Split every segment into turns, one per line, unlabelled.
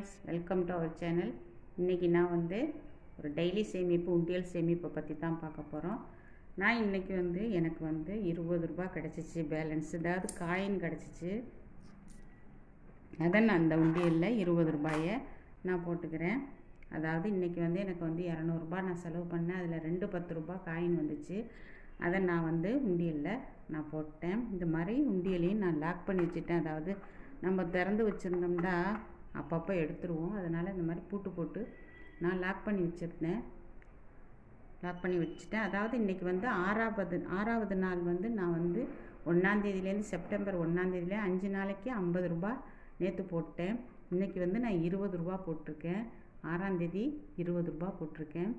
friends welcome to our channel இன்றைக்கி நான் வந்து ஒரு டெய்லி சேமிப்பு உண்டியல் சேமிப்பை பற்றி தான் பார்க்க போகிறோம் நான் இன்றைக்கி வந்து எனக்கு வந்து இருபது ரூபாய் கிடச்சிச்சு பேலன்ஸ் அதாவது காயின் கிடச்சிச்சு அதை நான் அந்த உண்டியலில் இருபது ரூபாயை நான் போட்டுக்கிறேன் அதாவது இன்றைக்கி வந்து எனக்கு வந்து இரநூறுபா நான் செலவு பண்ணேன் அதில் ரெண்டு பத்து ரூபாய் காயின் வந்துச்சு அதை நான் வந்து உண்டியலில் நான் போட்டேன் இந்த மாதிரி உண்டியலையும் நான் லாக் பண்ணி வச்சுட்டேன் அதாவது நம்ம திறந்து வச்சுருந்தோம்னா அப்பப்போ எடுத்துருவோம் அதனால் இந்த மாதிரி பூட்டு போட்டு நான் லாக் பண்ணி வச்சுருந்தேன் லாக் பண்ணி வச்சுட்டேன் அதாவது இன்றைக்கி வந்து ஆறாவது ஆறாவது நாள் வந்து நான் வந்து ஒன்றாந்தேதியிலேருந்து செப்டம்பர் ஒன்றாந்தேதியிலே அஞ்சு நாளைக்கு ஐம்பது ரூபா நேற்று போட்டேன் இன்றைக்கி வந்து நான் இருபது ரூபா போட்டிருக்கேன் ஆறாந்தேதி இருபது ரூபா போட்டிருக்கேன்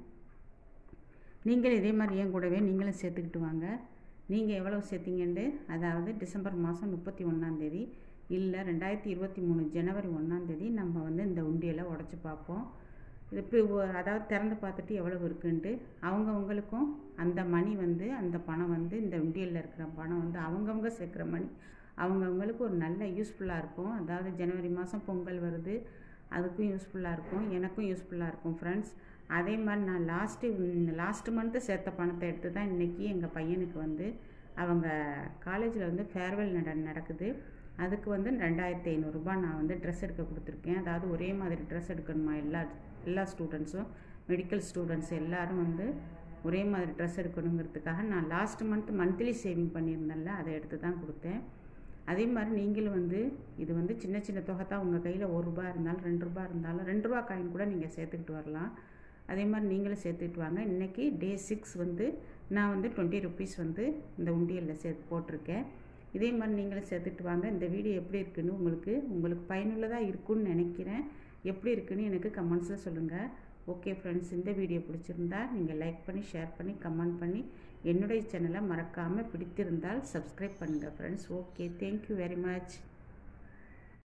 நீங்கள் இதே மாதிரி என் கூடவே நீங்களும் சேர்த்துக்கிட்டு வாங்க நீங்கள் எவ்வளோ சேர்த்திங்கன்ட்டு அதாவது டிசம்பர் மாதம் முப்பத்தி ஒன்றாந்தேதி இல்லை ரெண்டாயிரத்தி இருபத்தி மூணு ஜனவரி ஒன்றாந்தேதி நம்ம வந்து இந்த உண்டியலை உடச்சி பார்ப்போம் இது இப்போ அதாவது திறந்து பார்த்துட்டு எவ்வளவு இருக்குன்ட்டு அவங்கவுங்களுக்கும் அந்த மணி வந்து அந்த பணம் வந்து இந்த உண்டியலில் இருக்கிற பணம் வந்து அவங்கவுங்க சேர்க்குற மணி அவங்கவுங்களுக்கு ஒரு நல்ல யூஸ்ஃபுல்லாக இருக்கும் அதாவது ஜனவரி மாதம் பொங்கல் வருது அதுக்கும் யூஸ்ஃபுல்லாக இருக்கும் எனக்கும் யூஸ்ஃபுல்லாக இருக்கும் ஃப்ரெண்ட்ஸ் அதே மாதிரி நான் லாஸ்ட்டு லாஸ்ட்டு மந்த்து சேர்த்த பணத்தை எடுத்து தான் இன்றைக்கி எங்கள் பையனுக்கு வந்து அவங்க காலேஜில் வந்து ஃபேர்வெல் நட நடக்குது அதுக்கு வந்து ரெண்டாயிரத்தி ஐநூறுரூபா நான் வந்து ட்ரெஸ் எடுக்க கொடுத்துருக்கேன் அதாவது ஒரே மாதிரி ட்ரெஸ் எடுக்கணுமா எல்லா எல்லா ஸ்டூடெண்ட்ஸும் மெடிக்கல் ஸ்டூடெண்ட்ஸ் எல்லோரும் வந்து ஒரே மாதிரி ட்ரெஸ் எடுக்கணுங்கிறதுக்காக நான் லாஸ்ட் மந்த் மந்த்லி சேவிங் பண்ணியிருந்தேன்ல அதை எடுத்து தான் கொடுத்தேன் அதே மாதிரி நீங்களும் வந்து இது வந்து சின்ன சின்ன தொகை தான் உங்கள் கையில் ஒரு ரூபா இருந்தாலும் ரெண்டு ரூபா இருந்தாலும் ரெண்டு ரூபா காயின் கூட நீங்கள் சேர்த்துக்கிட்டு வரலாம் அதே மாதிரி நீங்களும் சேர்த்துக்கிட்டு வாங்க இன்றைக்கி டே சிக்ஸ் வந்து நான் வந்து டுவெண்ட்டி ருபீஸ் வந்து இந்த உண்டியலில் சேர்த்து போட்டிருக்கேன் இதே மாதிரி நீங்களும் சேர்த்துட்டு வாங்க இந்த வீடியோ எப்படி இருக்குன்னு உங்களுக்கு உங்களுக்கு பயனுள்ளதாக இருக்குன்னு நினைக்கிறேன் எப்படி இருக்குன்னு எனக்கு கமெண்ட்ஸில் சொல்லுங்கள் ஓகே ஃப்ரெண்ட்ஸ் இந்த வீடியோ பிடிச்சிருந்தா நீங்கள் லைக் பண்ணி ஷேர் பண்ணி கமெண்ட் பண்ணி என்னுடைய சேனலை மறக்காமல் பிடித்திருந்தால் சப்ஸ்கிரைப் பண்ணுங்கள் friends okay thank you very much